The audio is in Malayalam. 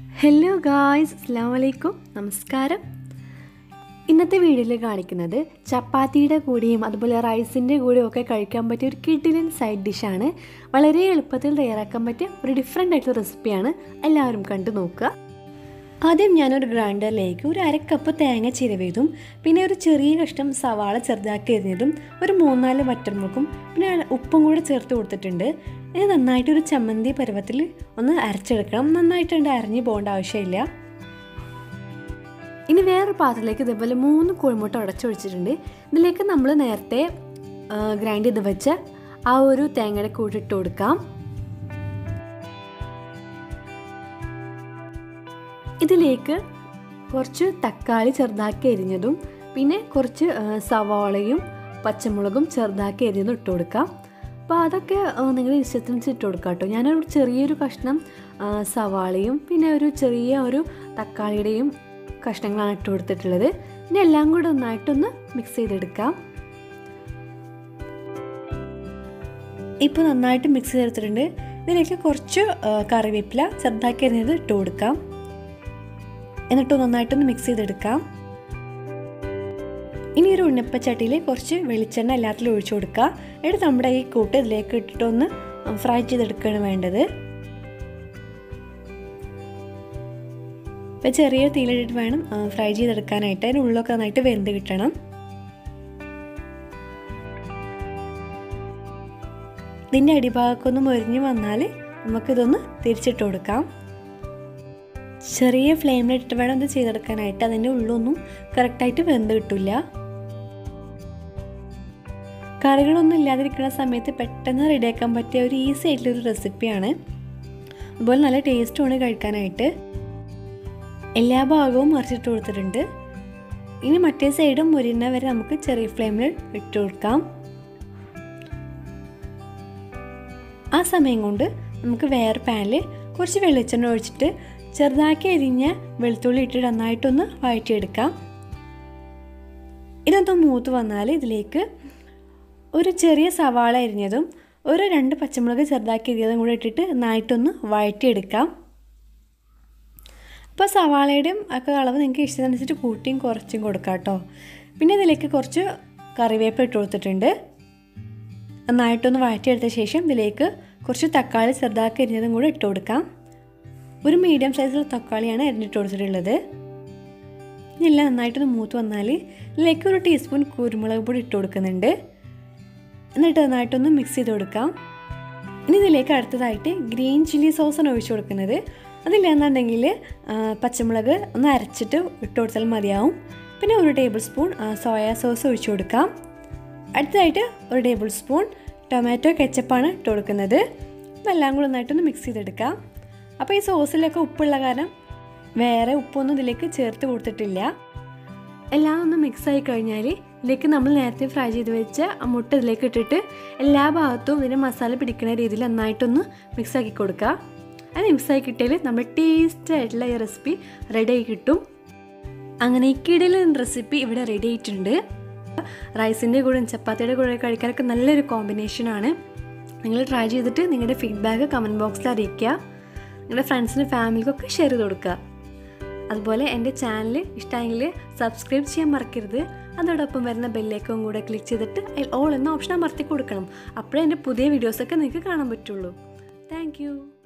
ഹലോ ഗായ്സ് അസ്സാം വലൈക്കും നമസ്കാരം ഇന്നത്തെ വീഡിയോയിൽ കാണിക്കുന്നത് ചപ്പാത്തിയുടെ കൂടെയും അതുപോലെ റൈസിൻ്റെ കൂടെയും ഒക്കെ കഴിക്കാൻ പറ്റിയ ഒരു കിഡിലൻ സൈഡ് ഡിഷാണ് വളരെ എളുപ്പത്തിൽ തയ്യാറാക്കാൻ പറ്റിയ ഒരു ഡിഫറെൻ്റ് ആയിട്ടുള്ള റെസിപ്പിയാണ് എല്ലാവരും കണ്ടു നോക്കുക ആദ്യം ഞാനൊരു ഗ്രൈൻഡറിലേക്ക് ഒരു അര കപ്പ് തേങ്ങ ചിരവിയതും പിന്നെ ഒരു ചെറിയ കഷ്ണം സവാള ചെറുതാക്കി എറിഞ്ഞതും ഒരു മൂന്നാല് വറ്റൽമുളകും പിന്നെ ഉപ്പും കൂടെ ചേർത്ത് കൊടുത്തിട്ടുണ്ട് ഇത് നന്നായിട്ട് ഒരു ചമ്മന്തി പരുവത്തിൽ ഒന്ന് അരച്ചെടുക്കണം നന്നായിട്ടുണ്ട് അരഞ്ഞു പോകേണ്ട ആവശ്യമില്ല ഇനി വേറൊരു പാത്രത്തിലേക്ക് ഇതേപോലെ മൂന്ന് കോഴിമുട്ട ഉടച്ചൊഴിച്ചിട്ടുണ്ട് ഇതിലേക്ക് നമ്മൾ നേരത്തെ ഗ്രൈൻഡ് ചെയ്ത് വെച്ച ആ ഒരു തേങ്ങയുടെ കൂട്ടിട്ട് കൊടുക്കാം ഇതിലേക്ക് കുറച്ച് തക്കാളി ചെറുതാക്കി എരിഞ്ഞതും പിന്നെ കുറച്ച് സവാളയും പച്ചമുളകും ചെറുതാക്കി എരിഞ്ഞതും ഇട്ട് കൊടുക്കാം അപ്പോൾ അതൊക്കെ നിങ്ങളുടെ ഇഷ്ടത്തിനനുസരിച്ച് ഇട്ട് കൊടുക്കാം കേട്ടോ ഞാനൊരു ചെറിയൊരു കഷ്ണം സവാളയും പിന്നെ ഒരു ചെറിയ ഒരു തക്കാളിയുടെയും കഷ്ണങ്ങളാണ് ഇട്ട് കൊടുത്തിട്ടുള്ളത് പിന്നെ എല്ലാം കൂടെ ഒന്നായിട്ടൊന്ന് മിക്സ് ചെയ്തെടുക്കാം ഇപ്പോൾ നന്നായിട്ട് മിക്സ് ചെയ്തെടുത്തിട്ടുണ്ട് ഇതിലേക്ക് കുറച്ച് കറിവേപ്പില ചെറുതാക്കി എറിഞ്ഞത് ഇട്ട് കൊടുക്കാം എന്നിട്ട് നന്നായിട്ടൊന്ന് മിക്സ് ചെയ്തെടുക്കാം ഇനി ഒരു ഉണ്ണപ്പച്ചട്ടിയിൽ കുറച്ച് വെളിച്ചെണ്ണ എല്ലാത്തിലും ഒഴിച്ചു കൊടുക്കുക എന്നിട്ട് നമ്മുടെ ഈ കൂട്ട് ഇതിലേക്ക് ഇട്ടിട്ടൊന്ന് ഫ്രൈ ചെയ്തെടുക്കുകയാണ് വേണ്ടത് ഇപ്പം ചെറിയ തീയിലിട്ടിട്ട് വേണം ഫ്രൈ ചെയ്തെടുക്കാനായിട്ട് അതിന് ഉള്ളൊക്കെ നന്നായിട്ട് വെന്ത് കിട്ടണം ഇതിൻ്റെ അടിഭാഗമൊക്കെ ഒന്ന് മൊരിഞ്ഞ് വന്നാൽ നമുക്കിതൊന്ന് തിരിച്ചിട്ട് കൊടുക്കാം ചെറിയ ഫ്ലെയിമിലിട്ട് വേണം ഇത് ചെയ്തെടുക്കാനായിട്ട് അതിൻ്റെ ഉള്ളൊന്നും കറക്റ്റായിട്ട് വെന്ത് കിട്ടില്ല കറികളൊന്നും ഇല്ലാതിരിക്കുന്ന സമയത്ത് പെട്ടെന്ന് റെഡിയാക്കാൻ പറ്റിയ ഒരു ഈസി ആയിട്ടുള്ളൊരു റെസിപ്പിയാണ് അതുപോലെ നല്ല ടേസ്റ്റുമാണ് കഴിക്കാനായിട്ട് എല്ലാ ഭാഗവും മറിച്ചിട്ട് കൊടുത്തിട്ടുണ്ട് ഇനി മറ്റേ സൈഡും മുരിന വരെ നമുക്ക് ചെറിയ ഫ്ലെയിമിൽ ഇട്ട് കൊടുക്കാം ആ സമയം കൊണ്ട് നമുക്ക് വേറെ പാനിൽ കുറച്ച് വെളിച്ചെണ്ണ ഒഴിച്ചിട്ട് ചെറുതാക്കി അരിഞ്ഞ വെളുത്തുള്ളി ഇട്ട് നന്നായിട്ടൊന്ന് വഴറ്റിയെടുക്കാം ഇതൊന്ന് മൂത്ത് വന്നാൽ ഇതിലേക്ക് ഒരു ചെറിയ സവാള അരിഞ്ഞതും ഒരു രണ്ട് പച്ചമുളക് ചെറുതാക്കി അരിഞ്ഞതും കൂടെ ഇട്ടിട്ട് നന്നായിട്ടൊന്ന് വഴറ്റിയെടുക്കാം അപ്പോൾ സവാളയുടെയും ഒക്കെ അളവ് നിങ്ങൾക്ക് ഇഷ്ടമനുസരിച്ച് കൂട്ടിയും കുറച്ചും കൊടുക്കാം കേട്ടോ പിന്നെ ഇതിലേക്ക് കുറച്ച് കറിവേപ്പ് ഇട്ട് കൊടുത്തിട്ടുണ്ട് നന്നായിട്ടൊന്ന് വഴറ്റിയെടുത്ത ശേഷം ഇതിലേക്ക് കുറച്ച് തക്കാളി ചെറുതാക്കി അരിഞ്ഞതും കൂടെ ഇട്ട് കൊടുക്കാം ഒരു മീഡിയം സൈസിലുള്ള തക്കാളിയാണ് അരിഞ്ഞിട്ട് കൊടുത്തിട്ടുള്ളത് ഇതെല്ലാം നന്നായിട്ടൊന്ന് മൂത്ത് വന്നാൽ ഇതിലേക്ക് ഒരു ടീസ്പൂൺ കുരുമുളക് പൊടി ഇട്ട് കൊടുക്കുന്നുണ്ട് എന്നിട്ട് നന്നായിട്ടൊന്ന് മിക്സ് ചെയ്ത് കൊടുക്കാം ഇനി ഇതിലേക്ക് അടുത്തതായിട്ട് ഗ്രീൻ ചില്ലി സോസാണ് ഒഴിച്ചു കൊടുക്കുന്നത് അതില്ലെന്നുണ്ടെങ്കിൽ പച്ചമുളക് ഒന്ന് അരച്ചിട്ട് ഇട്ട് കൊടുത്താൽ മതിയാവും പിന്നെ ഒരു ടേബിൾ സ്പൂൺ സോയാ സോസ് ഒഴിച്ചു കൊടുക്കാം അടുത്തതായിട്ട് ഒരു ടേബിൾ സ്പൂൺ ടൊമാറ്റോ കെച്ചപ്പാണ് ഇട്ട് കൊടുക്കുന്നത് ഇതെല്ലാം കൂടെ നന്നായിട്ടൊന്ന് മിക്സ് ചെയ്തെടുക്കാം അപ്പോൾ ഈ സോസിലൊക്കെ ഉപ്പുള്ള കാരണം വേറെ ഉപ്പൊന്നും ഇതിലേക്ക് ചേർത്ത് കൊടുത്തിട്ടില്ല എല്ലാം ഒന്ന് മിക്സ് ആയി കഴിഞ്ഞാൽ ഇതിലേക്ക് നമ്മൾ നേരത്തെ ഫ്രൈ ചെയ്ത് വെച്ച മുട്ട ഇതിലേക്ക് ഇട്ടിട്ട് എല്ലാ ഭാഗത്തും ഇതിൻ്റെ മസാല പിടിക്കുന്ന രീതിയിൽ നന്നായിട്ടൊന്ന് മിക്സ് ആക്കി കൊടുക്കുക അത് മിക്സ് ആയി കിട്ടിയാൽ നമ്മൾ ടേസ്റ്റ് ആയിട്ടുള്ള ഈ റെസിപ്പി റെഡി ആയി കിട്ടും അങ്ങനെ ഈ കിടലൻ റെസിപ്പി ഇവിടെ റെഡി ആയിട്ടുണ്ട് റൈസിൻ്റെ കൂടെ ചപ്പാത്തിയുടെ കൂടെ കഴിക്കാനൊക്കെ നല്ലൊരു കോമ്പിനേഷനാണ് നിങ്ങൾ ട്രൈ ചെയ്തിട്ട് നിങ്ങളുടെ ഫീഡ്ബാക്ക് കമൻറ്റ് ബോക്സിൽ അറിയിക്കുക നിങ്ങളുടെ ഫ്രണ്ട്സിനും ഫാമിലിക്കൊക്കെ ഷെയർ ചെയ്ത് കൊടുക്കുക അതുപോലെ എൻ്റെ ചാനൽ ഇഷ്ടമെങ്കിൽ സബ്സ്ക്രൈബ് ചെയ്യാൻ മറക്കരുത് അതോടൊപ്പം വരുന്ന ബെല്ലേക്കും കൂടെ ക്ലിക്ക് ചെയ്തിട്ട് അതിൽ ഓൾ എന്ന ഓപ്ഷൻ അമർത്തി കൊടുക്കണം അപ്പോഴേ എൻ്റെ പുതിയ വീഡിയോസൊക്കെ നിങ്ങൾക്ക് കാണാൻ പറ്റുള്ളൂ താങ്ക്